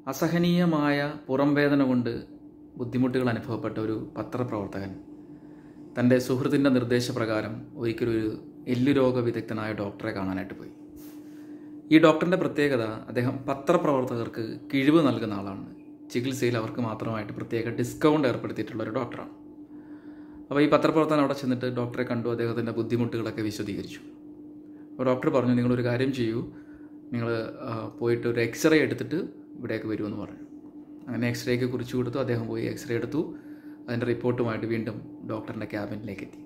അസഹനീയമായ പുറംവേദന കൊണ്ട് ബുദ്ധിമുട്ടുകൾ അനുഭവപ്പെട്ട ഒരു പത്രപ്രവർത്തകൻ തൻ്റെ സുഹൃത്തിൻ്റെ നിർദ്ദേശപ്രകാരം ഒരിക്കലൊരു എല്ലുരോഗ വിദഗ്ധനായ ഡോക്ടറെ കാണാനായിട്ട് പോയി ഈ ഡോക്ടറിൻ്റെ പ്രത്യേകത അദ്ദേഹം പത്രപ്രവർത്തകർക്ക് കിഴിവ് നൽകുന്ന ആളാണ് ചികിത്സയിൽ അവർക്ക് മാത്രമായിട്ട് പ്രത്യേക ഡിസ്കൗണ്ട് ഏർപ്പെടുത്തിയിട്ടുള്ള ഒരു ഡോക്ടറാണ് അപ്പോൾ ഈ പത്രപ്രവർത്തകൻ അവിടെ ചെന്നിട്ട് ഡോക്ടറെ കണ്ടു അദ്ദേഹത്തിൻ്റെ ബുദ്ധിമുട്ടുകളൊക്കെ വിശദീകരിച്ചു അപ്പോൾ ഡോക്ടർ പറഞ്ഞു നിങ്ങളൊരു കാര്യം ചെയ്യൂ നിങ്ങൾ ആ, പോയിട്ട് ഒരു എക്സ്റേ എടുത്തിട്ട് ഇവിടേക്ക് വരുമെന്ന് പറഞ്ഞു അങ്ങനെ എക്സ്റേക്ക് കുറിച്ച് കൊടുത്തു അദ്ദേഹം പോയി എക്സ്റേ എടുത്തു അതിൻ്റെ റിപ്പോർട്ടുമായിട്ട് വീണ്ടും ഡോക്ടറിൻ്റെ ക്യാബിനിലേക്ക് എത്തി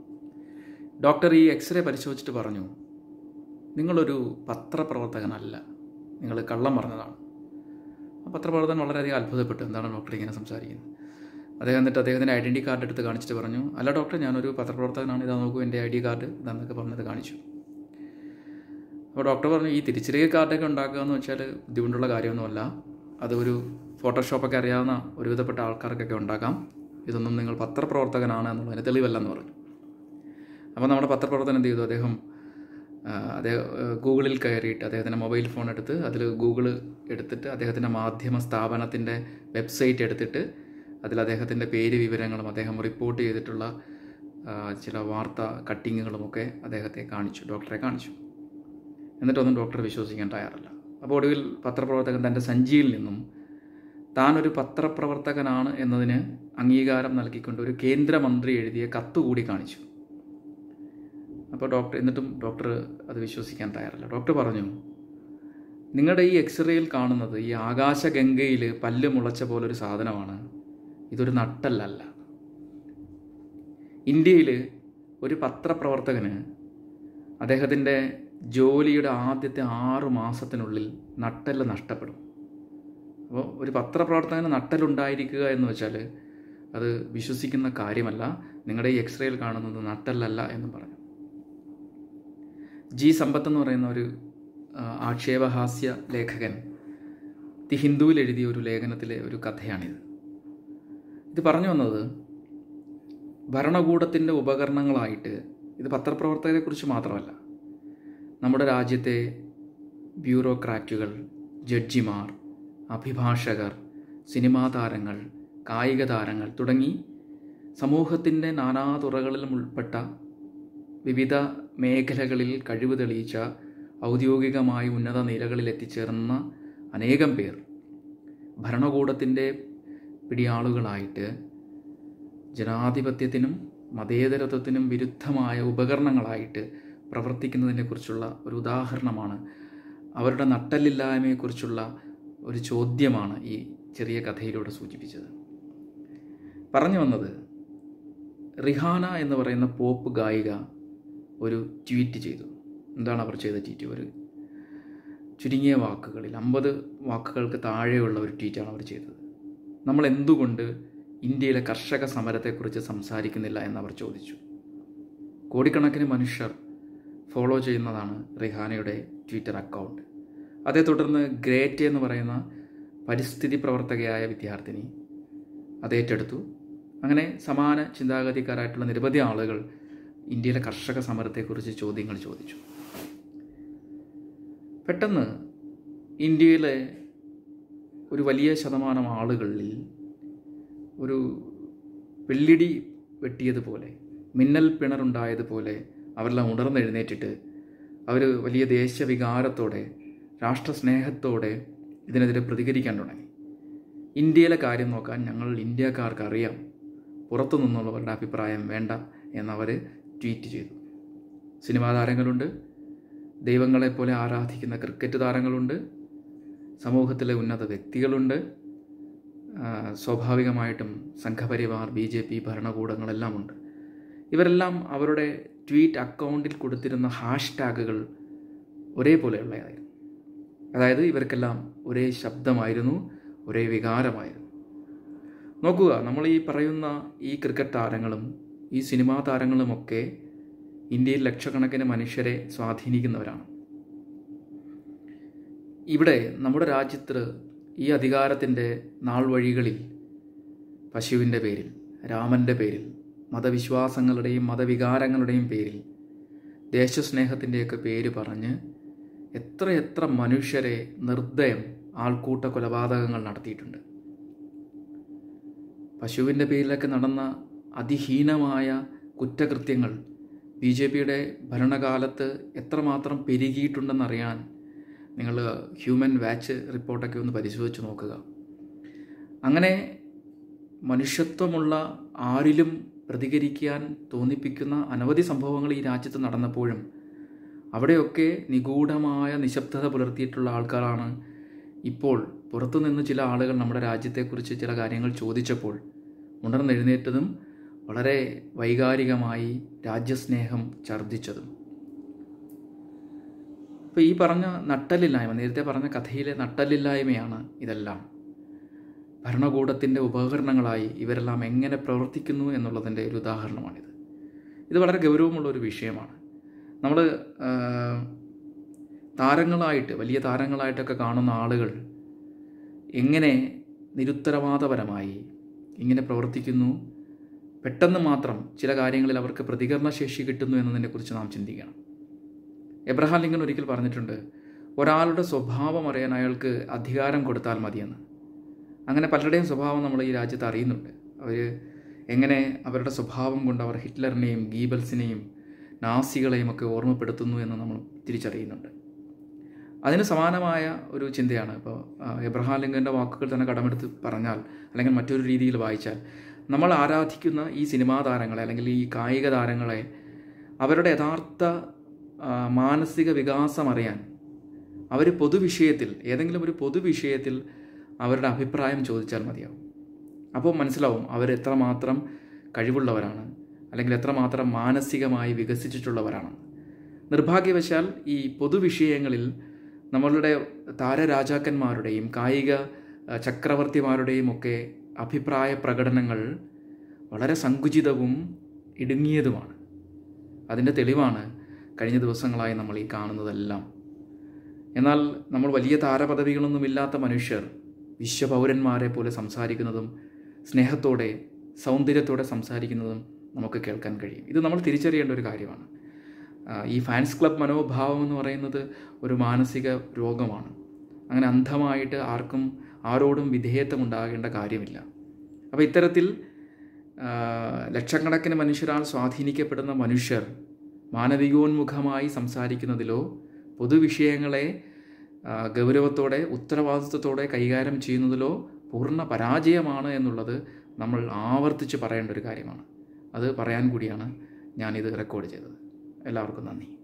ഡോക്ടർ ഈ എക്സ്റേ പരിശോധിച്ചിട്ട് പറഞ്ഞു നിങ്ങളൊരു പത്രപ്രവർത്തകനല്ല നിങ്ങൾ കള്ളം പറഞ്ഞതാണ് ആ പത്രപ്രവർത്തകൻ വളരെയധികം അത്ഭുതപ്പെട്ടു എന്താണ് ഡോക്ടർ ഇങ്ങനെ സംസാരിക്കുന്നത് അദ്ദേഹം എന്നിട്ട് അദ്ദേഹത്തിൻ്റെ ഐഡൻറ്റി കാർഡ് എടുത്ത് കാണിച്ചിട്ട് പറഞ്ഞു അല്ല ഡോക്ടർ ഞാനൊരു പത്രപ്രവർത്തകനാണ് ഇതാ നോക്കൂ എൻ്റെ ഐ ഡി കാർഡ് ഇതാന്നൊക്കെ പറഞ്ഞത് കാണിച്ചു അപ്പോൾ ഡോക്ടർ പറഞ്ഞു ഈ തിരിച്ചറിയൽ കാർഡൊക്കെ ഉണ്ടാക്കുക എന്ന് വെച്ചാൽ ബുദ്ധിമുട്ടുള്ള കാര്യമൊന്നുമല്ല അത് ഒരു ഫോട്ടോഷോപ്പൊക്കെ അറിയാവുന്ന ഒരുവിധപ്പെട്ട ആൾക്കാർക്കൊക്കെ ഉണ്ടാക്കാം ഇതൊന്നും നിങ്ങൾ പത്രപ്രവർത്തകനാണ് എന്നുള്ളതിന് തെളിവല്ലെന്ന് പറഞ്ഞു അപ്പോൾ നമ്മുടെ പത്രപ്രവർത്തനം എന്ത് ചെയ്തു അദ്ദേഹം ആ, അദ്ദേഹം ആ, ഗൂഗിളിൽ കയറിയിട്ട് അദ്ദേഹത്തിൻ്റെ മൊബൈൽ ഫോൺ എടുത്ത് അതിൽ ഗൂഗിൾ എടുത്തിട്ട് അദ്ദേഹത്തിൻ്റെ മാധ്യമ സ്ഥാപനത്തിൻ്റെ വെബ്സൈറ്റ് എടുത്തിട്ട് അതിൽ അദ്ദേഹത്തിൻ്റെ പേര് വിവരങ്ങളും അദ്ദേഹം റിപ്പോർട്ട് ചെയ്തിട്ടുള്ള ആ, ചില വാർത്ത കട്ടിങ്ങുകളുമൊക്കെ അദ്ദേഹത്തെ കാണിച്ചു ഡോക്ടറെ കാണിച്ചു എന്നിട്ടൊന്നും ഡോക്ടർ വിശ്വസിക്കാൻ തയ്യാറല്ല അപ്പോൾ ഒടുവിൽ പത്രപ്രവർത്തകൻ തൻ്റെ സഞ്ചിയിൽ നിന്നും താനൊരു പത്രപ്രവർത്തകനാണ് എന്നതിന് അംഗീകാരം നൽകിക്കൊണ്ട് ഒരു കേന്ദ്രമന്ത്രി എഴുതിയ കത്ത് കൂടി കാണിച്ചു അപ്പോൾ ഡോക്ടർ എന്നിട്ടും ഡോക്ടർ അത് വിശ്വസിക്കാൻ തയ്യാറല്ല ഡോക്ടർ പറഞ്ഞു നിങ്ങളുടെ ഈ എക്സ്റേയിൽ കാണുന്നത് ഈ ആകാശഗംഗയിൽ പല്ല് മുളച്ച പോലൊരു സാധനമാണ് ഇതൊരു നട്ടല്ലല്ല ഇന്ത്യയിൽ ഒരു പത്രപ്രവർത്തകന് അദ്ദേഹത്തിൻ്റെ ജോലിയുടെ ആദ്യത്തെ ആറു മാസത്തിനുള്ളിൽ നട്ടെല്ല് നഷ്ടപ്പെടും അപ്പോൾ ഒരു പത്രപ്രവർത്തകന് നട്ടലുണ്ടായിരിക്കുക എന്ന് വെച്ചാൽ അത് വിശ്വസിക്കുന്ന കാര്യമല്ല നിങ്ങളുടെ ഈ എക്സ്റേയിൽ കാണുന്നത് നട്ടല്ലല്ല എന്നും പറഞ്ഞു ജി സമ്പത്ത് എന്ന് പറയുന്ന ഒരു ആ, ആക്ഷേപഹാസ്യ ലേഖകൻ ദി ഹിന്ദുവിൽ എഴുതിയ ഒരു ലേഖനത്തിലെ ഒരു കഥയാണിത് ഇത് പറഞ്ഞു വന്നത് ഭരണകൂടത്തിൻ്റെ ഉപകരണങ്ങളായിട്ട് ഇത് പത്രപ്രവർത്തകരെക്കുറിച്ച് മാത്രമല്ല നമ്മുടെ രാജ്യത്തെ ബ്യൂറോക്രാറ്റുകൾ ജഡ്ജിമാർ അഭിഭാഷകർ സിനിമാ താരങ്ങൾ കായിക താരങ്ങൾ തുടങ്ങി സമൂഹത്തിൻ്റെ നാനാതുറകളിലും ഉൾപ്പെട്ട വിവിധ മേഖലകളിൽ കഴിവ് തെളിയിച്ച ഔദ്യോഗികമായി ഉന്നത നിലകളിൽ എത്തിച്ചേർന്ന അനേകം പേർ ഭരണകൂടത്തിൻ്റെ പിടിയാളുകളായിട്ട് ജനാധിപത്യത്തിനും മതേതരത്വത്തിനും വിരുദ്ധമായ ഉപകരണങ്ങളായിട്ട് പ്രവർത്തിക്കുന്നതിനെക്കുറിച്ചുള്ള ഒരു ഉദാഹരണമാണ് അവരുടെ നട്ടല്ലില്ലായ്മയെക്കുറിച്ചുള്ള ഒരു ചോദ്യമാണ് ഈ ചെറിയ കഥയിലൂടെ സൂചിപ്പിച്ചത് പറഞ്ഞു വന്നത് റിഹാന എന്ന് പറയുന്ന പോപ്പ് ഗായിക ഒരു ട്വീറ്റ് ചെയ്തു എന്താണ് അവർ ചെയ്ത ട്വീറ്റ് ഒരു ചുരുങ്ങിയ വാക്കുകളിൽ അമ്പത് വാക്കുകൾക്ക് താഴെയുള്ള ഒരു ട്വീറ്റാണ് അവർ ചെയ്തത് നമ്മൾ എന്തുകൊണ്ട് ഇന്ത്യയിലെ കർഷക സമരത്തെക്കുറിച്ച് സംസാരിക്കുന്നില്ല എന്നവർ ചോദിച്ചു കോടിക്കണക്കിന് മനുഷ്യർ ഫോളോ ചെയ്യുന്നതാണ് റിഹാനയുടെ ട്വിറ്റർ അക്കൗണ്ട് അതേ തുടർന്ന് ഗ്രേറ്റ് എന്ന് പറയുന്ന പരിസ്ഥിതി പ്രവർത്തകയായ വിദ്യാർത്ഥിനി അത് ഏറ്റെടുത്തു അങ്ങനെ സമാന ചിന്താഗതിക്കാരായിട്ടുള്ള നിരവധി ആളുകൾ ഇന്ത്യയിലെ കർഷക സമരത്തെക്കുറിച്ച് ചോദ്യങ്ങൾ ചോദിച്ചു പെട്ടെന്ന് ഇന്ത്യയിലെ ഒരു വലിയ ശതമാനം ആളുകളിൽ ഒരു വെള്ളിടി വെട്ടിയതുപോലെ മിന്നൽ പിണറുണ്ടായതുപോലെ അവരെല്ലാം ഉണർന്നെഴുന്നേറ്റിട്ട് അവർ വലിയ ദേശവികാരത്തോടെ രാഷ്ട്രസ്നേഹത്തോടെ ഇതിനെതിരെ പ്രതികരിക്കാൻ തുടങ്ങി ഇന്ത്യയിലെ കാര്യം നോക്കാൻ ഞങ്ങൾ ഇന്ത്യക്കാർക്ക് അറിയാം പുറത്തു നിന്നുള്ളവരുടെ അഭിപ്രായം വേണ്ട എന്നവർ ട്വീറ്റ് ചെയ്തു സിനിമാ താരങ്ങളുണ്ട് ദൈവങ്ങളെപ്പോലെ ആരാധിക്കുന്ന ക്രിക്കറ്റ് താരങ്ങളുണ്ട് സമൂഹത്തിലെ ഉന്നത വ്യക്തികളുണ്ട് ആ, സ്വാഭാവികമായിട്ടും സംഘപരിവാർ ബി ജെ പി ഭരണകൂടങ്ങളെല്ലാം ഉണ്ട് ഇവരെല്ലാം അവരുടെ ട്വീറ്റ് അക്കൗണ്ടിൽ കൊടുത്തിരുന്ന ഹാഷ് ടാഗുകൾ ഒരേപോലെയുള്ളതായിരുന്നു അതായത് ഇവർക്കെല്ലാം ഒരേ ശബ്ദമായിരുന്നു ഒരേ വികാരമായിരുന്നു നോക്കുക നമ്മൾ ഈ പറയുന്ന ഈ ക്രിക്കറ്റ് താരങ്ങളും ഈ സിനിമാ താരങ്ങളുമൊക്കെ ഇന്ത്യയിൽ ലക്ഷക്കണക്കിന് മനുഷ്യരെ സ്വാധീനിക്കുന്നവരാണ് ഇവിടെ നമ്മുടെ രാജ്യത്ത് ഈ അധികാരത്തിൻ്റെ നാൾ വഴികളിൽ പശുവിൻ്റെ പേരിൽ രാമൻ്റെ പേരിൽ മതവിശ്വാസങ്ങളുടെയും മതവികാരങ്ങളുടെയും പേരിൽ ദേശസ്നേഹത്തിൻ്റെയൊക്കെ പേര് പറഞ്ഞ് എത്രയെത്ര മനുഷ്യരെ നിർദ്ദയം ആൾക്കൂട്ട കൊലപാതകങ്ങൾ നടത്തിയിട്ടുണ്ട് പശുവിൻ്റെ പേരിലൊക്കെ നടന്ന അതിഹീനമായ കുറ്റകൃത്യങ്ങൾ ബി ജെ പിയുടെ ഭരണകാലത്ത് എത്രമാത്രം പെരുകിയിട്ടുണ്ടെന്നറിയാൻ നിങ്ങൾ ഹ്യൂമൻ വാച്ച് റിപ്പോർട്ടൊക്കെ ഒന്ന് പരിശോധിച്ച് നോക്കുക അങ്ങനെ മനുഷ്യത്വമുള്ള ആരിലും പ്രതികരിക്കാൻ തോന്നിപ്പിക്കുന്ന അനവധി സംഭവങ്ങൾ ഈ രാജ്യത്ത് നടന്നപ്പോഴും അവിടെയൊക്കെ നിഗൂഢമായ നിശബ്ദത പുലർത്തിയിട്ടുള്ള ആൾക്കാരാണ് ഇപ്പോൾ പുറത്തുനിന്ന് ചില ആളുകൾ നമ്മുടെ രാജ്യത്തെക്കുറിച്ച് ചില കാര്യങ്ങൾ ചോദിച്ചപ്പോൾ ഉണർന്നെഴുന്നേറ്റതും വളരെ വൈകാരികമായി രാജ്യസ്നേഹം ഛർദ്ദിച്ചതും ഇപ്പോൾ ഈ പറഞ്ഞ നട്ടലില്ലായ്മ നേരത്തെ പറഞ്ഞ കഥയിലെ നട്ടലില്ലായ്മയാണ് ഇതെല്ലാം ഭരണകൂടത്തിൻ്റെ ഉപകരണങ്ങളായി ഇവരെല്ലാം എങ്ങനെ പ്രവർത്തിക്കുന്നു എന്നുള്ളതിൻ്റെ ഒരു ഉദാഹരണമാണിത് ഇത് വളരെ ഗൗരവമുള്ള ഒരു വിഷയമാണ് നമ്മൾ താരങ്ങളായിട്ട് വലിയ താരങ്ങളായിട്ടൊക്കെ കാണുന്ന ആളുകൾ എങ്ങനെ നിരുത്തരവാദപരമായി ഇങ്ങനെ പ്രവർത്തിക്കുന്നു പെട്ടെന്ന് മാത്രം ചില കാര്യങ്ങളിൽ അവർക്ക് പ്രതികരണശേഷി കിട്ടുന്നു എന്നതിനെക്കുറിച്ച് നാം ചിന്തിക്കണം എബ്രഹാം ലിങ്കൻ ഒരിക്കൽ പറഞ്ഞിട്ടുണ്ട് ഒരാളുടെ സ്വഭാവം അറിയാൻ അയാൾക്ക് അധികാരം കൊടുത്താൽ മതിയെന്ന് അങ്ങനെ പലരുടെയും സ്വഭാവം നമ്മൾ ഈ രാജ്യത്ത് അറിയുന്നുണ്ട് അവർ എങ്ങനെ അവരുടെ സ്വഭാവം കൊണ്ട് അവർ ഹിറ്റ്ലറിനെയും ഗീബൽസിനെയും നാസികളെയും ഒക്കെ ഓർമ്മപ്പെടുത്തുന്നു എന്ന് നമ്മൾ തിരിച്ചറിയുന്നുണ്ട് അതിന് സമാനമായ ഒരു ചിന്തയാണ് ഇപ്പോൾ എബ്രഹാം ലിങ്കൻ്റെ വാക്കുകൾ തന്നെ കടമെടുത്ത് പറഞ്ഞാൽ അല്ലെങ്കിൽ മറ്റൊരു രീതിയിൽ വായിച്ചാൽ നമ്മൾ ആരാധിക്കുന്ന ഈ സിനിമാ താരങ്ങളെ അല്ലെങ്കിൽ ഈ കായിക താരങ്ങളെ അവരുടെ യഥാർത്ഥ മാനസിക വികാസം അറിയാൻ അവർ പൊതുവിഷയത്തിൽ ഏതെങ്കിലും ഒരു പൊതുവിഷയത്തിൽ അവരുടെ അഭിപ്രായം ചോദിച്ചാൽ മതിയാവും അപ്പോൾ മനസ്സിലാവും അവരെത്രമാത്രം കഴിവുള്ളവരാണ് അല്ലെങ്കിൽ എത്രമാത്രം മാനസികമായി വികസിച്ചിട്ടുള്ളവരാണ് നിർഭാഗ്യവശാൽ ഈ പൊതുവിഷയങ്ങളിൽ നമ്മളുടെ താരരാജാക്കന്മാരുടെയും കായിക ചക്രവർത്തിമാരുടെയും ഒക്കെ അഭിപ്രായ പ്രകടനങ്ങൾ വളരെ സങ്കുചിതവും ഇടുങ്ങിയതുമാണ് അതിൻ്റെ തെളിവാണ് കഴിഞ്ഞ ദിവസങ്ങളായി നമ്മൾ ഈ കാണുന്നതെല്ലാം എന്നാൽ നമ്മൾ വലിയ താരപദവികളൊന്നുമില്ലാത്ത മനുഷ്യർ വിശ്വപൗരന്മാരെ പോലെ സംസാരിക്കുന്നതും സ്നേഹത്തോടെ സൗന്ദര്യത്തോടെ സംസാരിക്കുന്നതും നമുക്ക് കേൾക്കാൻ കഴിയും ഇത് നമ്മൾ തിരിച്ചറിയേണ്ട ഒരു കാര്യമാണ് ഈ ഫാൻസ് ക്ലബ് മനോഭാവം എന്ന് പറയുന്നത് ഒരു മാനസിക രോഗമാണ് അങ്ങനെ അന്ധമായിട്ട് ആർക്കും ആരോടും വിധേയത്വം ഉണ്ടാകേണ്ട കാര്യമില്ല അപ്പോൾ ഇത്തരത്തിൽ ലക്ഷക്കണക്കിന് മനുഷ്യരാൽ സ്വാധീനിക്കപ്പെടുന്ന മനുഷ്യർ മാനവികോന്മുഖമായി സംസാരിക്കുന്നതിലോ പൊതുവിഷയങ്ങളെ ഗൗരവത്തോടെ ഉത്തരവാദിത്വത്തോടെ കൈകാര്യം ചെയ്യുന്നതിലോ പൂർണ്ണ പരാജയമാണ് എന്നുള്ളത് നമ്മൾ ആവർത്തിച്ച് പറയേണ്ട ഒരു കാര്യമാണ് അത് പറയാൻ കൂടിയാണ് ഞാനിത് റെക്കോർഡ് ചെയ്തത് എല്ലാവർക്കും നന്ദി